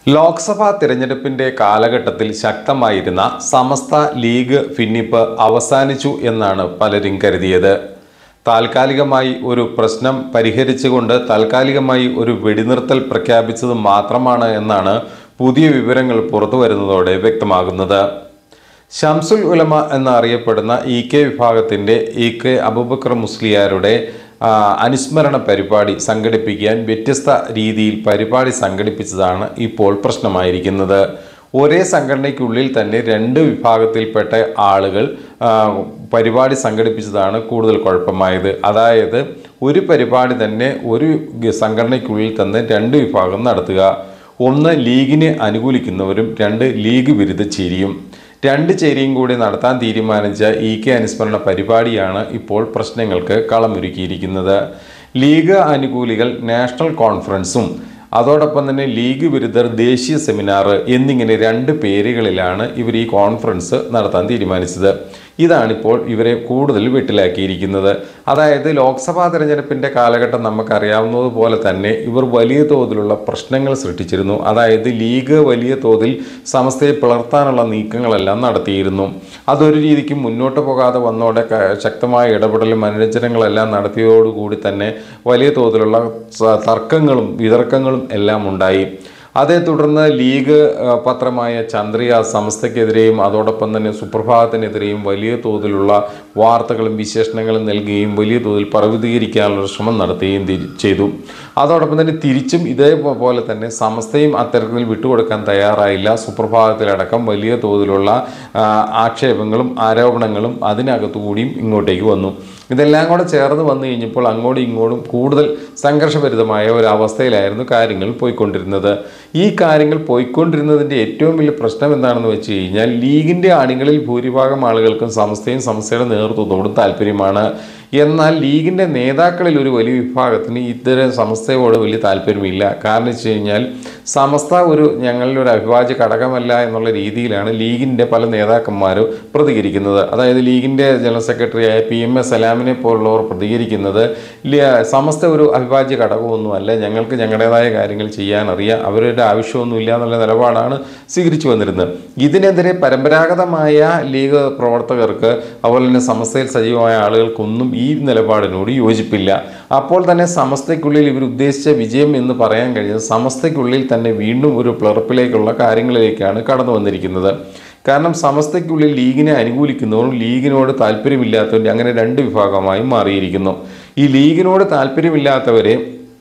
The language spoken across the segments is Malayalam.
ലോക്സഭാ തിരഞ്ഞെടുപ്പിന്റെ കാലഘട്ടത്തിൽ ശക്തമായിരുന്ന സമസ്ത ലീഗ് ഭിന്നിപ്പ് അവസാനിച്ചു എന്നാണ് പലരും കരുതിയത് താൽക്കാലികമായി ഒരു പ്രശ്നം പരിഹരിച്ചുകൊണ്ട് താൽക്കാലികമായി ഒരു വെടിനിർത്തൽ പ്രഖ്യാപിച്ചത് മാത്രമാണ് എന്നാണ് പുതിയ വിവരങ്ങൾ പുറത്തു വരുന്നതോടെ വ്യക്തമാകുന്നത് ഷംസുൽ ഉലമ എന്നറിയപ്പെടുന്ന ഇ കെ വിഭാഗത്തിൻ്റെ ഇ കെ അബൂബക്കർ മുസ്ലിയാരുടെ ആ, അനുസ്മരണ പരിപാടി സംഘടിപ്പിക്കാൻ വ്യത്യസ്ത രീതിയിൽ പരിപാടി സംഘടിപ്പിച്ചതാണ് ഇപ്പോൾ പ്രശ്നമായിരിക്കുന്നത് ഒരേ സംഘടനയ്ക്കുള്ളിൽ തന്നെ രണ്ട് വിഭാഗത്തിൽപ്പെട്ട ആളുകൾ ആ, പരിപാടി സംഘടിപ്പിച്ചതാണ് കൂടുതൽ കുഴപ്പമായത് അതായത് ഒരു പരിപാടി തന്നെ ഒരു ഗ- സംഘടനയ്ക്കുള്ളിൽ തന്നെ രണ്ട് വിഭാഗം നടത്തുക ഒന്ന് ലീഗിനെ അനുകൂലിക്കുന്നവരും രണ്ട് ലീഗ് വിരുദ്ധ ചേരിയും രണ്ട് ചേരിയും കൂടി നടത്താൻ തീരുമാനിച്ച ഇ കെ അനുസ്മരണ പരിപാടിയാണ് ഇപ്പോൾ പ്രശ്നങ്ങൾക്ക് കളമൊരുക്കിയിരിക്കുന്നത് ലീഗ് അനുകൂലികൾ നാഷണൽ കോൺഫറൻസും അതോടൊപ്പം തന്നെ ലീഗ് വിരുദ്ധർ ദേശീയ സെമിനാർ എന്നിങ്ങനെ രണ്ട് പേരുകളിലാണ് ഇവർ ഈ കോൺഫറൻസ് നടത്താൻ തീരുമാനിച്ചത് ഇതാണിപ്പോൾ ഇവരെ കൂടുതൽ വെട്ടിലാക്കിയിരിക്കുന്നത് അതായത് ലോക്സഭാ തെരഞ്ഞെടുപ്പിന്റെ കാലഘട്ടം നമുക്കറിയാവുന്നതുപോലെ തന്നെ ഇവർ വലിയ തോതിലുള്ള പ്രശ്നങ്ങൾ സൃഷ്ടിച്ചിരുന്നു അതായത് ലീഗ് വലിയ തോതിൽ സമസ്തയെ പിളർത്താനുള്ള നീക്കങ്ങളെല്ലാം നടത്തിയിരുന്നു അതൊരു രീതിക്ക് മുന്നോട്ട് പോകാതെ വന്നോടെ ക- ശക്തമായ ഇടപെടലും അനുരഞ്ജനങ്ങളെല്ലാം നടത്തിയതോടുകൂടി തന്നെ വലിയ തോതിലുള്ള സ- തർക്കങ്ങളും വിതർക്കങ്ങളും എല്ലാം ഉണ്ടായി അതേ തുടർന്ന് ലീഗ് ആ, പത്രമായ ചന്ദ്രിക സമസ്തയ്ക്കെതിരെയും അതോടൊപ്പം തന്നെ സുപ്രഭാതത്തിനെതിരെയും വലിയ തോതിലുള്ള വാർത്തകളും വിശേഷണങ്ങളും നൽകുകയും വലിയ തോതിൽ പർവ്വതീകരിക്കാനുള്ള ശ്രമം നടത്തുകയും തി- ചെയ്തു അതോടൊപ്പം തന്നെ തിരിച്ചും ഇതേപോലെ തന്നെ സമസ്തയും അത്തരത്തിൽ വിട്ടുകൊടുക്കാൻ തയ്യാറായില്ല സുപ്രഭാതത്തിലടക്കം വലിയ തോതിലുള്ള ആ, ആക്ഷേപങ്ങളും ആരോപണങ്ങളും അതിനകത്തുകൂടിയും ഇങ്ങോട്ടേക്ക് വന്നു ഇതെല്ലാം കൂടെ ചേർന്ന് വന്നു കഴിഞ്ഞപ്പോൾ അങ്ങോട്ടും ഇങ്ങോട്ടും കൂടുതൽ സംഘർഷഭരിതമായ ഒരു അവസ്ഥയിലായിരുന്നു കാര്യങ്ങൾ പോയിക്കൊണ്ടിരുന്നത് ഈ കാര്യങ്ങൾ പോയിക്കൊണ്ടിരുന്നതിൻ്റെ ഏറ്റവും വലിയ പ്രശ്നം എന്താണെന്ന് വെച്ച് കഴിഞ്ഞാൽ ലീഗിൻ്റെ അണികളിൽ ഭൂരിഭാഗം ആളുകൾക്കും സംസ്ഥയും സംസ്ഥയുടെ നേതൃത്വത്തോടും താല്പര്യമാണ് എന്നാൽ ലീഗിൻ്റെ നേതാക്കളിൽ ഒരു വലിയ വിഭാഗത്തിന് ഇത്തരം സംസ്ഥയോട് വലിയ താല്പര്യമില്ല കാരണം വെച്ച് കഴിഞ്ഞാൽ സമസ്ത ഒരു ഞങ്ങളുടെ ഒരു അവിഭാജ്യ ഘടകമല്ല എന്നുള്ള രീതിയിലാണ് ലീഗിൻ്റെ പല നേതാക്കന്മാരും പ്രതികരിക്കുന്നത് അതായത് ലീഗിൻ്റെ ജനറൽ സെക്രട്ടറിയായ പി എം എസ് സലാമിനെ പോലുള്ളവർ പ്രതികരിക്കുന്നത് ലി- സമസ്ത ഒരു അവിഭാജ്യ ഘടകമൊന്നുമല്ല ഞങ്ങൾക്ക് ഞങ്ങളുടേതായ കാര്യങ്ങൾ ചെയ്യാൻ അറിയാം അവരുടെ ആവശ്യമൊന്നുമില്ല എന്നുള്ള നിലപാടാണ് സ്വീകരിച്ചു വന്നിരുന്നത് ഇതിനെതിരെ പരമ്പരാഗതമായ ലീഗ് പ്രവർത്തകർക്ക് അതുപോലെ തന്നെ സമസ്തയിൽ സജീവമായ ആളുകൾക്കൊന്നും ഈ നിലപാടിനോട് യോജിപ്പില്ല അപ്പോൾ തന്നെ സമസ്തയ്ക്കുള്ളിൽ ഇവർ ഉദ്ദേശിച്ച വിജയം എന്ന് പറയാൻ കഴിയുന്നത് സമസ്തയ്ക്കുള്ളിൽ തന്നെ വീണ്ടും ഒരു പിളർപ്പിലേക്കുള്ള കാര്യങ്ങളിലേക്കാണ് കടന്നു വന്നിരിക്കുന്നത് കാരണം സമസ്തയ്ക്കുള്ളിൽ ലീഗിനെ അനുകൂലിക്കുന്നവരും ലീഗിനോട് താല്പര്യമില്ലാത്തവരും അങ്ങനെ രണ്ട് വിഭാഗമായി മാറിയിരിക്കുന്നു ഈ ലീഗിനോട് താല്പര്യമില്ലാത്തവരെ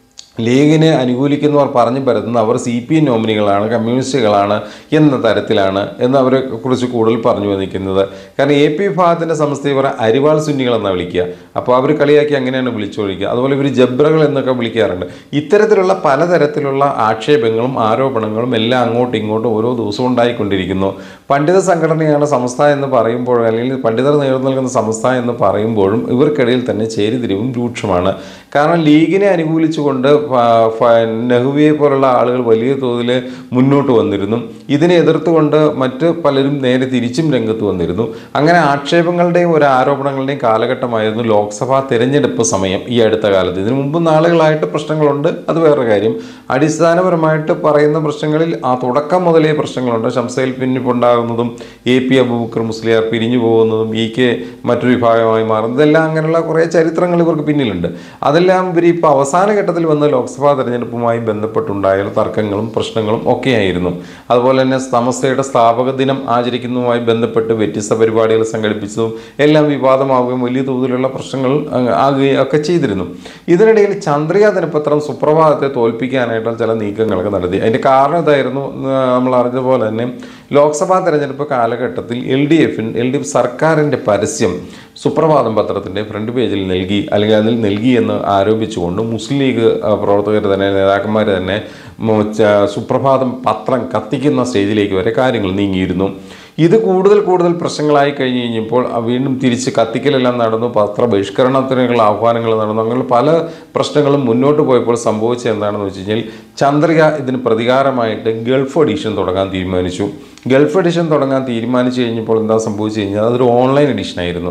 ലീഗിനെ അനുകൂലിക്കുന്നവർ പറഞ്ഞു പരത്തുന്ന അവർ സി പി എം നോമിനികളാണ് കമ്മ്യൂണിസ്റ്റുകളാണ് എന്ന തരത്തിലാണ് എന്ന് അവരെ കുറിച്ച് കൂടുതൽ പറഞ്ഞു വന്നിരിക്കുന്നത് കാരണം എ പി വിഭാഗത്തിൻ്റെ സംസ്ഥ ഇവർ അരിവാൾ സുന്നികളെന്നാണ് വിളിക്കുക അപ്പോൾ അവർ കളിയാക്കി അങ്ങനെയാണ് വിളിച്ചു വിളിക്കുക അതുപോലെ ഇവർ ജബ്രകൾ എന്നൊക്കെ വിളിക്കാറുണ്ട് ഇത്തരത്തിലുള്ള പലതരത്തിലുള്ള ആക്ഷേപങ്ങളും ആരോപണങ്ങളും എല്ലാം അങ്ങോട്ടും ഇങ്ങോട്ടും ഓരോ ദിവസവും ഉണ്ടായിക്കൊണ്ടിരിക്കുന്നു പണ്ഡിത സംഘടനയാണ് സംസ്ഥ എന്ന് പറയുമ്പോൾ അല്ലെങ്കിൽ പണ്ഡിതർ നേതൃത്വം നൽകുന്ന സംസ്ഥ എന്ന് പറയുമ്പോഴും ഇവർക്കിടയിൽ തന്നെ ചേരിതിരിവും രൂക്ഷമാണ് കാരണം ലീഗിനെ അനുകൂലിച്ചുകൊണ്ട് ഫ- ഫ- നെഹ്റുവിയെ പോലുള്ള ആളുകൾ വലിയ തോതിൽ മുന്നോട്ട് വന്നിരുന്നു ഇതിനെ എതിർത്തുകൊണ്ട് മറ്റ് പലരും നേരെ തിരിച്ചും രംഗത്ത് വന്നിരുന്നു അങ്ങനെ ആക്ഷേപങ്ങളുടെയും ഒരു ആരോപണങ്ങളുടെയും കാലഘട്ടമായിരുന്നു ലോക്സഭാ തിരഞ്ഞെടുപ്പ് സമയം ഈ അടുത്ത കാലത്ത് ഇതിനു മുമ്പ് നാളുകളായിട്ട് പ്രശ്നങ്ങളുണ്ട് അത് വേറെ കാര്യം അടിസ്ഥാനപരമായിട്ട് പറയുന്ന പ്രശ്നങ്ങളിൽ ആ തുടക്കം മുതലേ പ്രശ്നങ്ങളുണ്ട് ശംസയിൽ പിന്നിപ്പുണ്ടാകുന്നതും എ പി അബൂബക്കർ മുസ്ലിയാർ പിരിഞ്ഞു പോകുന്നതും ഇ കെ മറ്റൊരു വിഭാഗമായി മാറുന്നത് ഇതെല്ലാം അങ്ങനെയുള്ള കുറേ ചരിത്രങ്ങൾ ഇവർക്ക് പിന്നിലുണ്ട് അതെല്ലാം ഇവർ ഇപ്പോൾ അവസാന ഘട്ടത്തിൽ വന്ന ലോക്സഭാ തെരഞ്ഞെടുപ്പുമായി ബന്ധപ്പെട്ടുണ്ടായ തർക്കങ്ങളും പ്രശ്നങ്ങളും ഒക്കെയായിരുന്നു അതുപോലെ തന്നെ സമസ്തയുടെ സ്ഥാപക ദിനം ആചരിക്കുന്നതുമായി ബന്ധപ്പെട്ട് വ്യത്യസ്ത പരിപാടികൾ സംഘടിപ്പിച്ചതും എല്ലാം വിവാദമാവുകയും വലിയ തോതിലുള്ള പ്രശ്നങ്ങൾ അഹ് ആകുകയും ഒക്കെ ചെയ്തിരുന്നു ഇതിനിടയിൽ ചന്ദ്രിക ദിനപത്രം സുപ്രഭാതത്തെ തോൽപ്പിക്കാനായിട്ടുള്ള ചില നീക്കങ്ങളൊക്കെ നടത്തി അതിൻ്റെ കാരണം ഇതായിരുന്നു ആ, നമ്മൾ അറിഞ്ഞതുപോലെ തന്നെ ലോക്സഭാ തെരഞ്ഞെടുപ്പ് കാലഘട്ടത്തിൽ L D എഫിൻ L D F സർക്കാരിൻ്റെ പരസ്യം സുപ്രഭാതം പത്രത്തിൻ്റെ ഫ്രണ്ട് പേജിൽ നൽകി അല്ലെങ്കിൽ അതിൽ നൽകി എന്ന് ആരോപിച്ചുകൊണ്ട് മുസ്ലിം ലീഗ് ആ, പ്രവർത്തകർ തന്നെ നേതാക്കന്മാർ തന്നെ മ- ച- സുപ്രഭാതം പത്രം കത്തിക്കുന്ന സ്റ്റേജിലേക്ക് വരെ കാര്യങ്ങൾ നീങ്ങിയിരുന്നു ഇത് കൂടുതൽ കൂടുതൽ പ്രശ്നങ്ങളായി കഴിഞ്ഞ് കഴിഞ്ഞപ്പോൾ ആ വീണ്ടും തിരിച്ച് കത്തിക്കലെല്ലാം നടന്നു പത്ര ബഹിഷ്കരണത്തിനുള്ള ആഹ്വാനങ്ങൾ നടന്നു അങ്ങനെ പല പ്രശ്നങ്ങളും മുന്നോട്ട് പോയപ്പോൾ സംഭവിച്ചത് എന്താണെന്ന് വെച്ച് കഴിഞ്ഞാൽ ചന്ദ്രിക ഇതിന് പ്രതികാരമായിട്ട് ഗൾഫ് എഡിഷൻ തുടങ്ങാൻ തീരുമാനിച്ചു ഗൾഫ് എഡിഷൻ തുടങ്ങാൻ തീരുമാനിച്ചു കഴിഞ്ഞപ്പോൾ എന്താ സംഭവിച്ചു കഴിഞ്ഞാൽ അതൊരു ഓൺലൈൻ എഡിഷൻ ആയിരുന്നു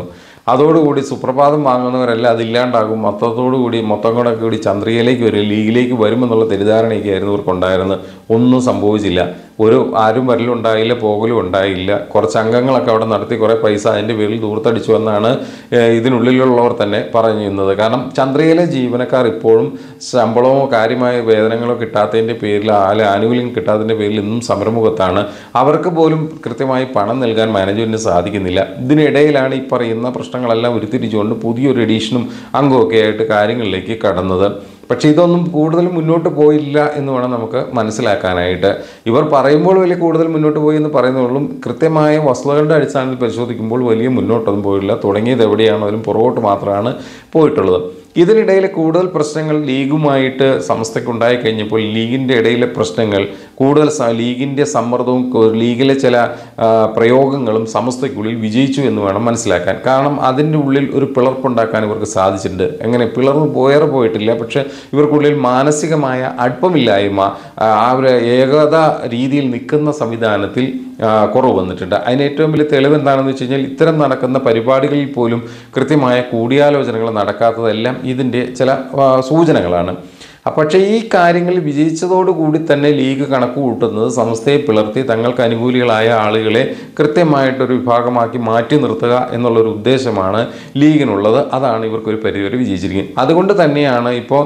അതോടുകൂടി സുപ്രഭാതം വാങ്ങുന്നവരെല്ലാം അതില്ലാണ്ടാകും മൊത്തത്തോടുകൂടി മൊത്തം കൂടെ കൂടി ചന്ദ്രികയിലേക്ക് വരും ലീഗിലേക്ക് വരുമെന്നുള്ള തെറ്റിദ്ധാരണയൊക്കെ ആയിരുന്നു ഇവർക്കുണ്ടായിരുന്നത് ഒന്നും സംഭവിച്ചില്ല ഒരു ആരും വരലും ഉണ്ടായില്ല പോകലും ഉണ്ടായില്ല കുറച്ച് അംഗങ്ങളൊക്കെ അവിടെ നടത്തി കുറേ പൈസ അതിൻ്റെ പേരിൽ ദൂർത്തടിച്ചു എന്നാണ് ഏഹ്, ഇതിനുള്ളിലുള്ളവർ തന്നെ പറയുന്നത് കാരണം ചന്ദ്രയിലെ ജീവനക്കാർ ഇപ്പോഴും ശമ്പളമോ കാര്യമായ വേതനങ്ങളോ കിട്ടാത്തതിൻ്റെ പേരിൽ അല്ല ആനുകൂല്യം കിട്ടാത്തതിൻ്റെ പേരിൽ ഇന്നും സമരമുഖത്താണ് അവർക്ക് പോലും കൃത്യമായി പണം നൽകാൻ മാനേജ്മെൻറ്റിന് സാധിക്കുന്നില്ല ഇതിനിടയിലാണ് ഈ പറയുന്ന പ്രശ്നങ്ങളെല്ലാം ഉരുത്തിരിച്ചുകൊണ്ട് പുതിയൊരു എഡീഷനും അംഗമൊക്കെ ആയിട്ട് കാര്യങ്ങളിലേക്ക് കടന്നത് പക്ഷേ ഇതൊന്നും കൂടുതൽ മുന്നോട്ട് പോയില്ല എന്ന് വേണം നമുക്ക് മനസ്സിലാക്കാനായിട്ട് ഇവർ പറയുമ്പോൾ വലിയ കൂടുതൽ മുന്നോട്ട് പോയി എന്ന് പറയുന്നതുള്ളും കൃത്യമായ വസ്തുതകളുടെ അടിസ്ഥാനത്തിൽ പരിശോധിക്കുമ്പോൾ വലിയ മുന്നോട്ടൊന്നും പോയില്ല തുടങ്ങിയത് എവിടെയാണോ അതിലും പുറകോട്ട് മാത്രമാണ് പോയിട്ടുള്ളത് ഇതിനിടയിൽ കൂടുതൽ പ്രശ്നങ്ങൾ ലീഗുമായിട്ട് സംസ്ഥയ്ക്ക് ഉണ്ടായി കഴിഞ്ഞപ്പോൾ ലീഗിൻ്റെ ഇടയിലെ പ്രശ്നങ്ങൾ കൂടുതൽ സ- ലീഗിൻ്റെ സമ്മർദ്ദവും കു- ലീഗിലെ ചില ആ, പ്രയോഗങ്ങളും സമസ്തയ്ക്കുള്ളിൽ വിജയിച്ചു എന്ന് വേണം മനസ്സിലാക്കാൻ കാരണം അതിൻ്റെ ഉള്ളിൽ ഒരു പിളർപ്പുണ്ടാക്കാൻ ഇവർക്ക് സാധിച്ചിട്ടുണ്ട് എങ്ങനെ പിളർന്ന് പോയേറെ പോയിട്ടില്ല പക്ഷേ ഇവർക്കുള്ളിൽ മാനസികമായ അടുപ്പമില്ലായ്മ ആ ആ ഒരു ഏകത രീതിയിൽ നിൽക്കുന്ന സംവിധാനത്തിൽ ആ, കുറവ് വന്നിട്ടുണ്ട് അതിന് ഏറ്റവും വലിയ തെളിവ് എന്താണെന്ന് വെച്ച് കഴിഞ്ഞാൽ ഇത്തരം നടക്കുന്ന പരിപാടികളിൽ പോലും കൃത്യമായ കൂടിയാലോചനകൾ നടക്കാത്തതെല്ലാം ഇതിൻ്റെ ചില ആ, സൂചനകളാണ് അ, പക്ഷേ ഈ കാര്യങ്ങളിൽ വിജയിച്ചതോടുകൂടി തന്നെ ലീഗ് കണക്ക് കൂട്ടുന്നത് സംസ്ഥയെ പിളർത്തി തങ്ങൾക്ക് അനുകൂലികളായ ആളുകളെ കൃത്യമായിട്ടൊരു വിഭാഗമാക്കി മാറ്റി നിർത്തുക എന്നുള്ളൊരു ഉദ്ദേശമാണ് ലീഗിനുള്ളത് അതാണ് ഇവർക്കൊരു പരിധിവരെ വിജയിച്ചിരിക്കുന്നത് അതുകൊണ്ട് തന്നെയാണ് ഇപ്പോൾ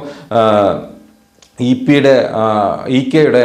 ഇ പിയുടെ ഇ കെയുടെ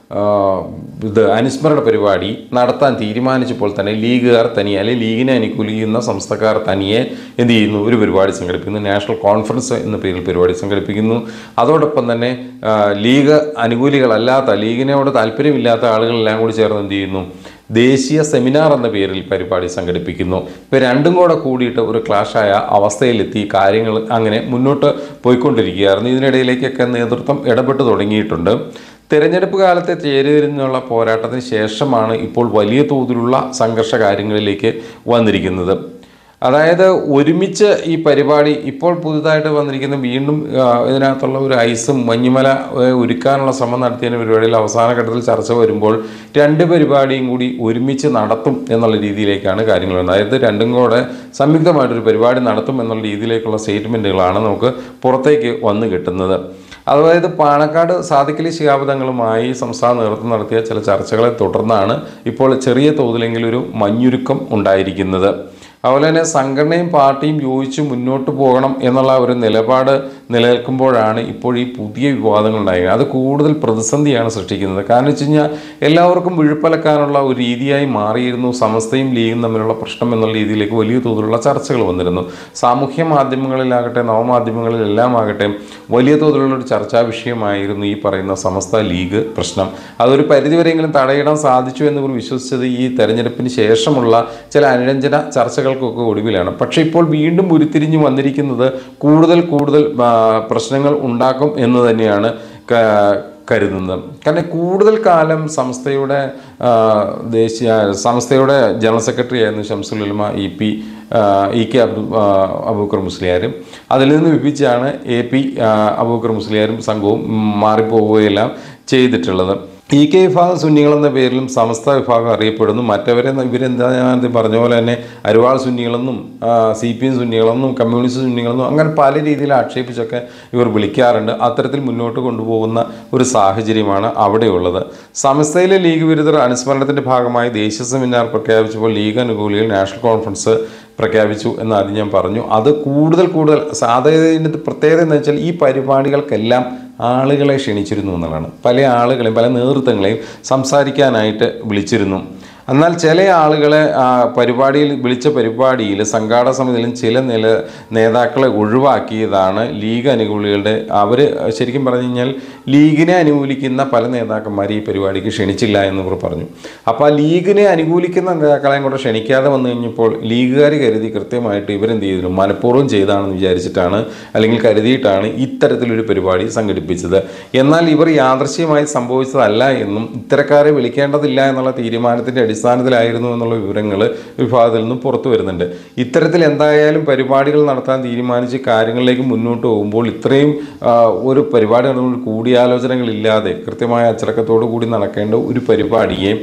ഇത് അനുസ്മരണ പരിപാടി നടത്താൻ തീരുമാനിച്ചപ്പോൾ തന്നെ ലീഗുകാർ തനിയെ അല്ലെങ്കിൽ ലീഗിനെ അനുകൂലിക്കുന്ന സംസ്ഥക്കാർ തനിയെ എന്ത് ചെയ്യുന്നു ഒരു പരിപാടി സംഘടിപ്പിക്കുന്നു നാഷണൽ കോൺഫറൻസ് എന്ന പേരിൽ പരിപാടി സംഘടിപ്പിക്കുന്നു അതോടൊപ്പം തന്നെ ആ, ലീഗ് അനുകൂലികളല്ലാത്ത ലീഗിനോട് താല്പര്യമില്ലാത്ത ആളുകളെല്ലാം കൂടി ചേർന്ന് എന്ത് ചെയ്യുന്നു ദേശീയ സെമിനാർ എന്ന പേരിൽ പരിപാടി സംഘടിപ്പിക്കുന്നു ഇപ്പോൾ രണ്ടും കൂടെ കൂടിയിട്ട് ഒരു ക്ലാഷായ അവസ്ഥയിലെത്തി കാര്യങ്ങൾ അങ്ങനെ മുന്നോട്ട് പോയിക്കൊണ്ടിരിക്കുകയായിരുന്നു ഇതിനിടയിലേക്കൊക്കെ നേതൃത്വം ഇടപെട്ട് തുടങ്ങിയിട്ടുണ്ട് തെരഞ്ഞെടുപ്പ് കാലത്തെ ചേരിതിരിഞ്ഞുള്ള പോരാട്ടത്തിന് ശേഷമാണ് ഇപ്പോൾ വലിയ തോതിലുള്ള സംഘർഷ കാര്യങ്ങളിലേക്ക് വന്നിരിക്കുന്നത് അതായത് ഒരുമിച്ച് ഈ പരിപാടി ഇപ്പോൾ പുതുതായിട്ട് വന്നിരിക്കുന്ന വീണ്ടും ആ, ഇതിനകത്തുള്ള ഒരു ഐസും മഞ്ഞുമല ഏ, ഒരുക്കാനുള്ള ശ്രമം നടത്തിയതിന് പരിപാടിയിൽ അവസാന ഘട്ടത്തിൽ ചർച്ച വരുമ്പോൾ രണ്ട് പരിപാടിയും കൂടി ഒരുമിച്ച് നടത്തും എന്നുള്ള രീതിയിലേക്കാണ് കാര്യങ്ങൾ വരുന്നത് അതായത് രണ്ടും കൂടെ സംയുക്തമായിട്ടൊരു പരിപാടി നടത്തും എന്നുള്ള രീതിയിലേക്കുള്ള സ്റ്റേറ്റ്മെൻറ്റുകളാണ് നമുക്ക് പുറത്തേക്ക് വന്നു കിട്ടുന്നത് അതായത് പാണക്കാട് സാദിഖലി ശിഹാബദങ്ങളുമായി സംസ്ഥാന നേതൃത്വം നടത്തിയ ചില ചർച്ചകളെ തുടർന്നാണ് ഇപ്പോൾ ചെറിയ തോതിലെങ്കിലും ഒരു മഞ്ഞുരുക്കം ഉണ്ടായിരിക്കുന്നത് അതുപോലെ തന്നെ സംഘടനയും പാർട്ടിയും യോജിച്ച് മുന്നോട്ട് പോകണം എന്നുള്ള ഒരു നിലപാട് നിലനിൽക്കുമ്പോഴാണ് ഇപ്പോൾ ഈ പുതിയ വിവാദങ്ങൾ ഉണ്ടായത് അത് കൂടുതൽ പ്രതിസന്ധിയാണ് സൃഷ്ടിക്കുന്നത് കാരണം വെച്ച് കഴിഞ്ഞാൽ എല്ലാവർക്കും വിഴുപ്പലക്കാനുള്ള ഒരു രീതിയായി മാറിയിരുന്നു സമസ്തയും ലീഗും തമ്മിലുള്ള പ്രശ്നം എന്നുള്ള രീതിയിലേക്ക് വലിയ തോതിലുള്ള ചർച്ചകൾ വന്നിരുന്നു സാമൂഹ്യ മാധ്യമങ്ങളിലാകട്ടെ നവമാധ്യമങ്ങളിലെല്ലാം ആകട്ടെ വലിയ തോതിലുള്ള ഒരു ചർച്ചാ വിഷയമായിരുന്നു ഈ പറയുന്ന സമസ്ത ലീഗ് പ്രശ്നം അതൊരു പരിധിവരെയെങ്കിലും തടയിടാൻ സാധിച്ചു എന്ന് ഇവർ വിശ്വസിച്ചത് ഈ തെരഞ്ഞെടുപ്പിന് ശേഷമുള്ള ചില അനുരഞ്ജന ചർച്ചകൾക്കൊക്കെ ഒടുവിലാണ് പക്ഷേ ഇപ്പോൾ വീണ്ടും ഉരുത്തിരിഞ്ഞു വന്നിരിക്കുന്നത് കൂടുതൽ കൂടുതൽ ആ, പ്രശ്നങ്ങൾ ഉണ്ടാക്കും എന്ന് തന്നെയാണ് ക- കരുതുന്നത് കാരണം കൂടുതൽ കാലം സംസ്ഥയുടെ ആ, ദേശീയ സംസ്ഥയുടെ ജനറൽ സെക്രട്ടറി ആയിരുന്നു ഷംസുൽ ഉലമ ഇ പി ആ, ഇ കെ അബ്ദു ആ, അബൂക്കർ മുസ്ലിയാരും അതിൽ നിന്ന് വിഭിച്ചാണ് എ പി ആ, അബൂക്കർ മുസ്ലിയാരും സംഘവും ഉം, മാറിപ്പോവുകയെല്ലാം ചെയ്തിട്ടുള്ളത് ഇ കെ വിഭാഗം സുന്നികൾ എന്ന പേരിലും സമസ്ത വിഭാഗം അറിയപ്പെടുന്നു മറ്റവരെ ഇവരെന്താ ഞാൻ ആദ്യം പറഞ്ഞ പോലെ തന്നെ അരുവാൾ സുന്നികളെന്നും സി പി എം സുന്നികളെന്നും കമ്മ്യൂണിസ്റ്റ് സുന്നികളെന്നും അങ്ങനെ പല രീതിയിൽ ആക്ഷേപിച്ചൊക്കെ ഇവർ വിളിക്കാറുണ്ട് അത്തരത്തിൽ മുന്നോട്ട് കൊണ്ടുപോകുന്ന ഒരു സാഹചര്യമാണ് അവിടെയുള്ളത് സമസ്തയിലെ ലീഗ് വിരുദ്ധർ അനുസ്മരണത്തിന്റെ ഭാഗമായി ദേശീയ സെമിനാർ പ്രഖ്യാപിച്ചപ്പോൾ ലീഗ് അനുകൂലികൾ നാഷണൽ കോൺഫറൻസ് പ്രഖ്യാപിച്ചു എന്ന് ആദ്യം ഞാൻ പറഞ്ഞു അത് കൂടുതൽ കൂടുതൽ സാധാരണ പ്രത്യേകത എന്ന് വെച്ചാൽ ഈ പരിപാടികൾക്കെല്ലാം ആളുകളെ ക്ഷണിച്ചിരുന്നു എന്നുള്ളതാണ് പല ആളുകളെയും പല നേതൃത്വങ്ങളെയും സംസാരിക്കാനായിട്ട് വിളിച്ചിരുന്നു എന്നാൽ ചില ആളുകളെ ആ, പരിപാടിയിൽ വിളിച്ച പരിപാടിയിൽ സംഘാടക സമിതിയിലും ചില നില നേതാക്കളെ ഒഴിവാക്കിയതാണ് ലീഗ് അനുകൂലികളുടെ അവർ ശരിക്കും പറഞ്ഞു കഴിഞ്ഞാൽ ലീഗിനെ അനുകൂലിക്കുന്ന പല നേതാക്കന്മാരെ ഈ പരിപാടിക്ക് ക്ഷണിച്ചില്ല എന്ന് ഇവർ പറഞ്ഞു അപ്പോൾ ആ ലീഗിനെ അനുകൂലിക്കുന്ന നേതാക്കളെയും കൂടെ ക്ഷണിക്കാതെ വന്നു കഴിഞ്ഞപ്പോൾ ലീഗുകാർ കരുതി കൃത്യമായിട്ട് ഇവരെന്ത് ചെയ്തിരുന്നു മനഃപൂർവ്വം ചെയ്താണെന്ന് വിചാരിച്ചിട്ടാണ് അല്ലെങ്കിൽ കരുതിയിട്ടാണ് ഇത്തരത്തിലൊരു പരിപാടി സംഘടിപ്പിച്ചത് എന്നാൽ ഇവർ യാദൃശ്യമായി സംഭവിച്ചതല്ല എന്നും ഇത്തരക്കാരെ വിളിക്കേണ്ടതില്ല എന്നുള്ള തീരുമാനത്തിൻ്റെ അടിസ്ഥാനത്തിലായിരുന്നു എന്നുള്ള വിവരങ്ങൾ വിഭാഗത്തിൽ നിന്നും പുറത്തു വരുന്നുണ്ട് ഇത്തരത്തിൽ എന്തായാലും പരിപാടികൾ നടത്താൻ തീരുമാനിച്ച് കാര്യങ്ങളിലേക്ക് മുന്നോട്ട് പോകുമ്പോൾ ഇത്രയും ആ, ഒരു പരിപാടി നടത്തുമ്പോൾ കൂടിയാലോചനകളില്ലാതെ കൃത്യമായ അച്ചടക്കത്തോടു കൂടി നടക്കേണ്ട ഒരു പരിപാടിയെ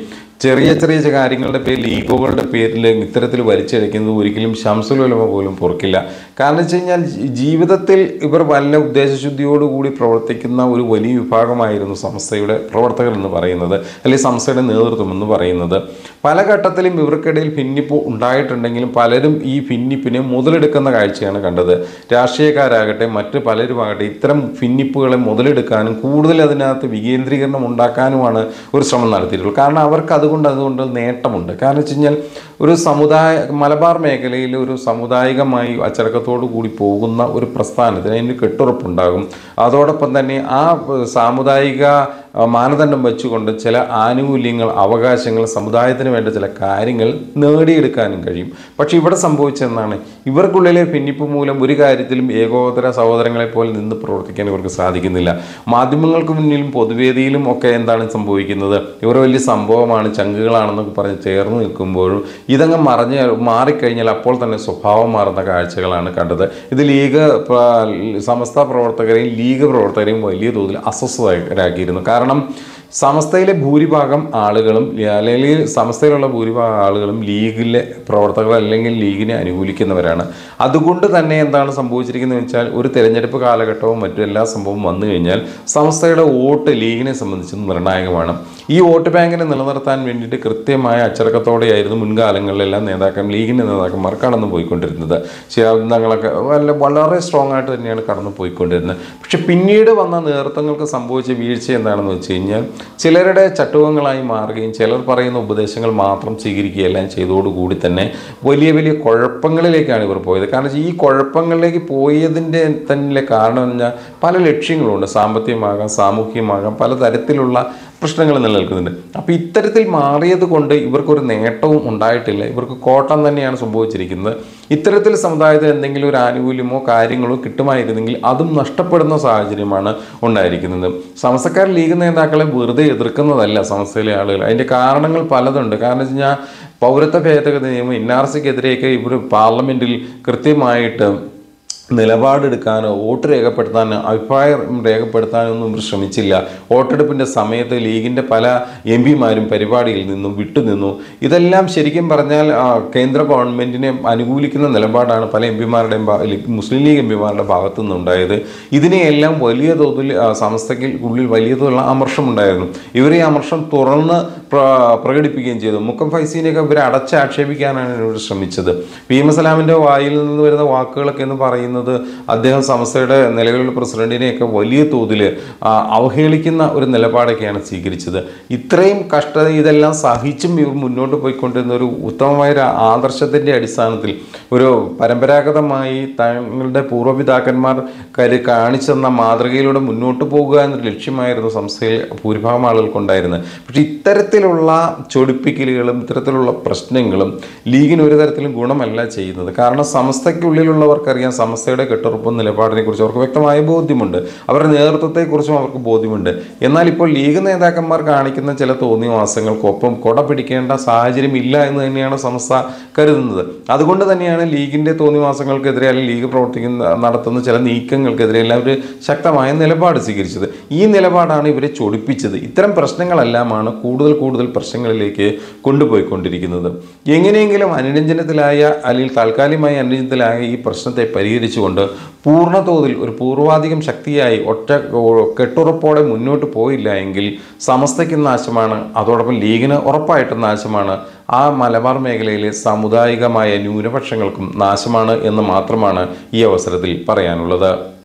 ചെറിയ ചെറിയ കാര്യങ്ങളുടെ പേരിൽ ഈഗോകളുടെ പേരിൽ ഇത്തരത്തിൽ വലിച്ചഴക്കുന്നത് ഒരിക്കലും ശംസുലമ പോലും പൊറുക്കില്ല കാരണം വെച്ച് കഴിഞ്ഞാൽ ജി- ജീവിതത്തിൽ ഇവർ വല്ല ഉദ്ദേശശുദ്ധിയോടുകൂടി പ്രവർത്തിക്കുന്ന ഒരു വലിയ വിഭാഗമായിരുന്നു സംസ്ഥയുടെ പ്രവർത്തകർ എന്ന് പറയുന്നത് അല്ലെങ്കിൽ സംസ്ഥയുടെ നേതൃത്വം എന്ന് പറയുന്നത് പല ഘട്ടത്തിലും ഇവർക്കിടയിൽ ഭിന്നിപ്പ് ഉണ്ടായിട്ടുണ്ടെങ്കിലും പലരും ഈ ഭിന്നിപ്പിനെ മുതലെടുക്കുന്ന കാഴ്ചയാണ് കണ്ടത് രാഷ്ട്രീയക്കാരാകട്ടെ മറ്റ് പലരുമാകട്ടെ ഇത്തരം ഭിന്നിപ്പുകളെ മുതലെടുക്കാനും കൂടുതൽ അതിനകത്ത് വികേന്ദ്രീകരണം ഉണ്ടാക്കാനുമാണ് ഒരു ശ്രമം നടത്തിയിട്ടുള്ളത് കാരണം അവർക്ക് അതുകൊണ്ട് അതുകൊണ്ട് നേട്ടമുണ്ട് കാരണം വെച്ച് കഴിഞ്ഞാൽ ഒരു സമുദായ മലബാർ മേഖലയിൽ ഒരു സാമുദായികമായി അച്ചടക്കത്തോടു കൂടി പോകുന്ന ഒരു പ്രസ്ഥാനത്തിന് അതിന് കെട്ടുറപ്പുണ്ടാകും അതോടൊപ്പം തന്നെ ആ ഏഹ്, സാമുദായിക ആ, മാനദണ്ഡം വെച്ചുകൊണ്ട് ചില ആനുകൂല്യങ്ങൾ അവകാശങ്ങൾ സമുദായത്തിന് വേണ്ട ചില കാര്യങ്ങൾ നേടിയെടുക്കാനും കഴിയും പക്ഷേ ഇവിടെ സംഭവിച്ചതെന്നാണ് ഇവർക്കുള്ളിലെ ഭിന്നിപ്പ് മൂലം ഒരു കാര്യത്തിലും ഏകോദര സഹോദരങ്ങളെ പോലെ നിന്ന് പ്രവർത്തിക്കാൻ ഇവർക്ക് സാധിക്കുന്നില്ല മാധ്യമങ്ങൾക്ക് മുന്നിലും പൊതുവേദിയിലും ഒക്കെ എന്താണ് സംഭവിക്കുന്നത് ഇവർ വലിയ സംഭവമാണ് ചങ്കുകളാണെന്നൊക്കെ പറഞ്ഞ് ചേർന്ന് നിൽക്കുമ്പോഴും ഇതങ്ങ് മറിഞ്ഞ് മാറിക്കഴിഞ്ഞാൽ അപ്പോൾ തന്നെ സ്വഭാവം മാറുന്ന കാഴ്ചകളാണ് കണ്ടത് ഇത് ലീഗ് പ്ര- സമസ്ത പ്രവർത്തകരെയും ലീഗ് പ്രവർത്തകരെയും വലിയ തോതിൽ അസ്വസ്ഥരാക്കിയിരുന്നു കാരണം സമസ്തയിലെ ഭൂരിഭാഗം ആളുകളും അല്ലെങ്കിൽ സമസ്തയിലുള്ള ഭൂരിഭാഗം ആളുകളും ലീഗിലെ പ്രവർത്തകർ അല്ലെങ്കിൽ ലീഗിനെ അനുകൂലിക്കുന്നവരാണ് അതുകൊണ്ട് തന്നെ എന്താണ് സംഭവിച്ചിരിക്കുന്നത് വെച്ചാൽ ഒരു തെരഞ്ഞെടുപ്പ് കാലഘട്ടവും മറ്റും എല്ലാ സംഭവവും വന്നു കഴിഞ്ഞാൽ സംസ്ഥയുടെ വോട്ട് ലീഗിനെ സംബന്ധിച്ച് നിർണായകമാണ് ഈ വോട്ട് ബാങ്കിനെ നിലനിർത്താൻ വേണ്ടിയിട്ട് കൃത്യമായ അച്ചടക്കത്തോടെയായിരുന്നു മുൻകാലങ്ങളിലെല്ലാം നേതാക്കൾ ലീഗിൻ്റെ നേതാക്കന്മാർ കടന്നു പോയിക്കൊണ്ടിരുന്നത് ശിഹാബിന്ദങ്ങളൊക്കെ വല്ല വളരെ സ്ട്രോങ് ആയിട്ട് തന്നെയാണ് കടന്നു പോയിക്കൊണ്ടിരുന്നത് പക്ഷെ പിന്നീട് വന്ന നേതൃത്വങ്ങൾക്ക് സംഭവിച്ച വീഴ്ച എന്താണെന്ന് വെച്ച് കഴിഞ്ഞാൽ ചിലരുടെ ചട്ടുവങ്ങളായി മാറുകയും ചിലർ പറയുന്ന ഉപദേശങ്ങൾ മാത്രം സ്വീകരിക്കുകയെല്ലാം ചെയ്തതോടുകൂടി തന്നെ വലിയ വലിയ കുഴപ്പങ്ങളിലേക്കാണ് ഇവർ പോയത് കാരണം വെച്ചാൽ ഈ കുഴപ്പങ്ങളിലേക്ക് പോയതിൻ്റെ തന്നെ കാരണം എന്ന് പറഞ്ഞാൽ പല ലക്ഷ്യങ്ങളുണ്ട് സാമ്പത്തികമാകാം സാമൂഹികമാകാം പലതരത്തിലുള്ള പ്രശ്നങ്ങൾ നിലനിൽക്കുന്നുണ്ട് അപ്പോൾ ഇത്തരത്തിൽ മാറിയത് കൊണ്ട് ഇവർക്കൊരു നേട്ടവും ഉണ്ടായിട്ടില്ല ഇവർക്ക് കോട്ടം തന്നെയാണ് സംഭവിച്ചിരിക്കുന്നത് ഇത്തരത്തിൽ സമുദായത്തിൽ എന്തെങ്കിലും ഒരു ആനുകൂല്യമോ കാര്യങ്ങളോ കിട്ടുമായിരുന്നെങ്കിൽ അതും നഷ്ടപ്പെടുന്ന സാഹചര്യമാണ് ഉണ്ടായിരിക്കുന്നത് സമസ്തക്കാർ ലീഗ് നേതാക്കളെ വെറുതെ എതിർക്കുന്നതല്ല സമസ്തയിലെ ആളുകൾ അതിൻ്റെ കാരണങ്ങൾ പലതുണ്ട് കാരണം വെച്ച് കഴിഞ്ഞാൽ പൗരത്വ ഭേദഗതി നിയമം എൻ ആർ സിക്കെതിരെയൊക്കെ ഇവർ പാർലമെൻറ്റിൽ കൃത്യമായിട്ട് നിലപാടെടുക്കാനോ വോട്ട് രേഖപ്പെടുത്താനോ അഭിപ്രായം രേഖപ്പെടുത്താനൊന്നും ഇവർ ശ്രമിച്ചില്ല വോട്ടെടുപ്പിൻ്റെ സമയത്ത് ലീഗിൻ്റെ പല എം പിമാരും പരിപാടിയിൽ നിന്നും വിട്ടുനിന്നു ഇതെല്ലാം ശരിക്കും പറഞ്ഞാൽ ആ, കേന്ദ്ര ഗവൺമെൻറ്റിനെ അനുകൂലിക്കുന്ന നിലപാടാണ് പല എം പിമാരുടെയും മുസ്ലിം ലീഗ് എം പിമാരുടെ ഭാഗത്തു നിന്നുണ്ടായത് ഇതിനെയെല്ലാം വലിയ തോതിൽ ആ, സമസ്തയ്ക്ക് ഉള്ളിൽ വലിയ തോതിലുള്ള അമർഷമുണ്ടായിരുന്നു ഇവർ ഈ അമർഷം തുറന്ന് പ്ര- പ്രകടിപ്പിക്കുകയും ചെയ്തു മുക്കം ഫൈസീനെയൊക്കെ ഇവരെ അടച്ചാക്ഷേപിക്കാനാണ് ഇവർ ശ്രമിച്ചത് പി എം സലാമിൻ്റെ വായിൽ നിന്ന് വരുന്ന വാക്കുകളൊക്കെ എന്ന് പറയുന്നത് അദ്ദേഹം സംസ്ഥയുടെ നിലവിലുള്ള പ്രസിഡന്റിനെയൊക്കെ വലിയ തോതിൽ അവഹേളിക്കുന്ന ഒരു നിലപാടൊക്കെയാണ് സ്വീകരിച്ചത് ഇത്രയും കഷ്ടത ഇതെല്ലാം സഹിച്ചും ഇവർ മുന്നോട്ട് പോയിക്കൊണ്ടിരുന്ന ഒരു ഉത്തമമായ ഒരു ആദർശത്തിൻ്റെ അടിസ്ഥാനത്തിൽ ഒരു പരമ്പരാഗതമായി തങ്ങളുടെ പൂർവ്വപിതാക്കന്മാർ കരു കാണിച്ചെന്ന മാതൃകയിലൂടെ മുന്നോട്ട് പോകുക എന്നൊരു ലക്ഷ്യമായിരുന്നു സംസ്ഥയിൽ ഭൂരിഭാഗം ആളുകൾക്കുണ്ടായിരുന്നത് പക്ഷേ ഇത്തരത്തിലുള്ള ചൊടിപ്പിക്കലുകളും ഇത്തരത്തിലുള്ള പ്രശ്നങ്ങളും ലീഗിന് ഒരു തരത്തിലും ഗുണമല്ല ചെയ്യുന്നത് കാരണം സംസ്ഥയ്ക്കുള്ളിലുള്ളവർക്കറിയാം സംസ്ഥയുടെ കെട്ടുറപ്പും നിലപാടിനെ കുറിച്ച് അവർക്ക് വ്യക്തമായ ബോധ്യമുണ്ട് അവരുടെ നേതൃത്വത്തെക്കുറിച്ചും അവർക്ക് ബോധ്യമുണ്ട് എന്നാൽ ഇപ്പോൾ ലീഗ് നേതാക്കന്മാർ കാണിക്കുന്ന ചില തോന്നിയവാസങ്ങൾക്കൊപ്പം കൊട പിടിക്കേണ്ട സാഹചര്യം ഇല്ല എന്ന് തന്നെയാണ് സംസ്ഥ കരുതുന്നത് അതുകൊണ്ട് തന്നെയാണ് ലീഗിന്റെ തോന്നിവാസങ്ങൾക്കെതിരെ അല്ലെങ്കിൽ ലീഗ് പ്രവർത്തിക്കുന്ന നടത്തുന്ന ചില നീക്കങ്ങൾക്കെതിരെ എല്ലാം ഒരു ശക്തമായ നിലപാട് സ്വീകരിച്ചത് ഈ നിലപാടാണ് ഇവരെ ചൊടിപ്പിച്ചത് ഇത്തരം പ്രശ്നങ്ങളെല്ലാമാണ് കൂടുതൽ കൂടുതൽ പ്രശ്നങ്ങളിലേക്ക് കൊണ്ടുപോയിക്കൊണ്ടിരിക്കുന്നത് എങ്ങനെയെങ്കിലും അനുരഞ്ജനത്തിലായ അല്ലെങ്കിൽ താൽക്കാലികമായി അനുരഞ്ജനത്തിലായ ഈ പ്രശ്നത്തെ പരിഹരിച്ചുകൊണ്ട് പൂർണ്ണതോതിൽ ഒരു പൂർവാധികം ശക്തിയായി ഒറ്റ കെട്ടുറപ്പോടെ മുന്നോട്ട് പോയില്ല എങ്കിൽ സമസ്തയ്ക്ക് നാശമാണ് അതോടൊപ്പം ലീഗിന് ഉറപ്പായിട്ടും നാശമാണ് ആ മലബാർ മേഖലയിലെ സാമുദായികമായ ന്യൂനപക്ഷങ്ങൾക്കും നാശമാണ് എന്ന് മാത്രമാണ് ഈ അവസരത്തിൽ പറയാനുള്ളത്